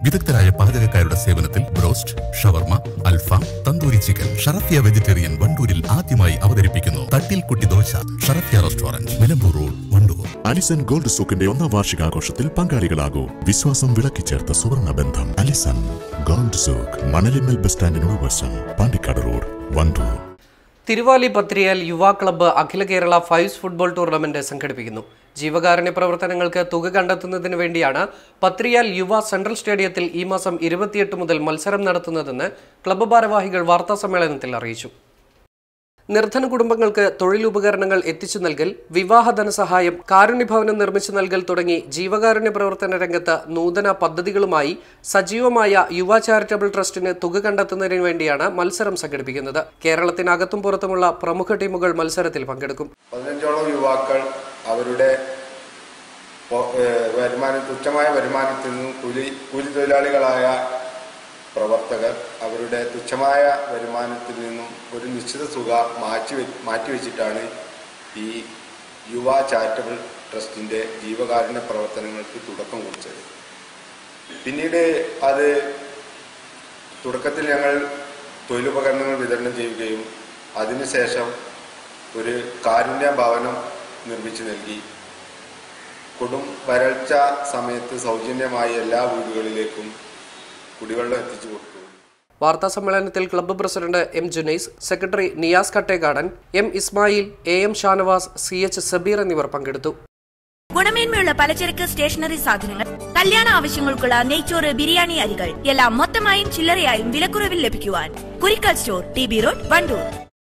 വിദഗ്ധരായ പാചകക്കാരുടെ സേവനത്തിൽ ബ്രോസ്റ്റ് ഷവർമ അൽഫാം തന്തൂരി ചിക്കൻ ഷറഫിയ വെജിറ്റേറിയൻ വണ്ടൂരിൽ ആദ്യമായി അവതരിപ്പിക്കുന്നു തട്ടിൽ കുട്ടി dosa Sharafiya restaurant Nilambur road Vandoor Alison gold സൂക്കിന്റെ ഒന്നാം വാർഷികാഘോഷത്തിൽ പങ്കാളികളാകൂ വിശ്വാസം വിളക്കി ചേർത്ത സുവർണ ബന്ധം അലിസൺ ഗോൾഡ് സൂക്ക് മണലിമൽ ബസ് സ്റ്റാൻഡിനോട് വശം പാണ്ടിക്കാട് റോഡ് വണ്ടൂർ തിരുവാലി പത്രിയാൽ യുവാ ക്ലബ്ബ് അഖില കേരള ഫൈവ്സ് ഫുട്ബോൾ ടൂർണമെന്റ് സംഘടിപ്പിക്കുന്നു ജീവകാരുണ്യ പ്രവർത്തനങ്ങൾക്ക് തുക കണ്ടെത്തുന്നതിന് വേണ്ടിയാണ് പത്രിയാൽ യുവ സെൻട്രൽ സ്റ്റേഡിയത്തിൽ ഈ മാസം ഇരുപത്തിയെട്ട് മുതൽ മത്സരം നടത്തുന്നതെന്ന് ക്ലബ്ബ് ഭാരവാഹികൾ വാർത്താസമ്മേളനത്തിൽ അറിയിച്ചു നിർധന കുടുംബങ്ങൾക്ക് തൊഴിലുപകരണങ്ങൾ എത്തിച്ചു നൽകൽ വിവാഹ ധനസഹായം കാരുണ്യഭവനം നിർമ്മിച്ചു നൽകൽ തുടങ്ങി ജീവകാരുണ്യ പ്രവർത്തന രംഗത്ത് നൂതന പദ്ധതികളുമായി സജീവമായ യുവ ചാരിറ്റബിൾ ട്രസ്റ്റിന് തുക കണ്ടെത്തുന്നതിന് വേണ്ടിയാണ് മത്സരം സംഘടിപ്പിക്കുന്നത് കേരളത്തിനകത്തും പുറത്തുമുള്ള പ്രമുഖ ടീമുകൾ മത്സരത്തിൽ പങ്കെടുക്കും പതിനഞ്ചോളം യുവാക്കൾ അവരുടെ പൊ- ഏഹ് വരുമാനം തുച്ഛമായ വരുമാനത്തിൽ നിന്നും കൂലി കൂലി തൊഴിലാളികളായ പ്രവർത്തകർ അവരുടെ തുച്ഛമായ വരുമാനത്തിൽ നിന്നും ഒരു നിശ്ചിത തുക മാറ്റി വെ- മാറ്റിവെച്ചിട്ടാണ് ഈ യുവ ചാരിറ്റബിൾ ട്രസ്റ്റിൻ്റെ ജീവകാരുണ്യ പ്രവർത്തനങ്ങൾക്ക് തുടക്കം കുറിച്ചത് പിന്നീട് അത് തുടക്കത്തിൽ ഞങ്ങൾ തൊഴിലുപകരണങ്ങൾ വിതരണം ചെയ്യുകയും അതിനുശേഷം ഒരു കാരുണ്യ ഭവനം നിർമ്മിച്ചു നൽകി കൊടും വരൾച്ച സമയത്ത് സൗജന്യമായി എല്ലാ വീടുകളിലേക്കും കുടിവെള്ളം എത്തിച്ചു കൊടുത്തു വാർത്താ സമ്മേളനത്തിൽ club president M Junais secretary Niyas Kattegadan M Ismail A M Shanavas C H Sabeer എന്നിവർ പങ്കെടുത്തു ഗുണമേന്മയുള്ള പലചരക്ക് സ്റ്റേഷനറി സാധനങ്ങൾ കല്യാണ ആവശ്യങ്ങൾക്കുള്ള നെയ്ച്ചോറ് ബിരിയാണി അരികൾ എല്ലാം മൊത്തമായും ചില്ലറയായും വിലക്കുറവിൽ ലഭിക്കുവാൻ Kurikkal store T B road Wandoor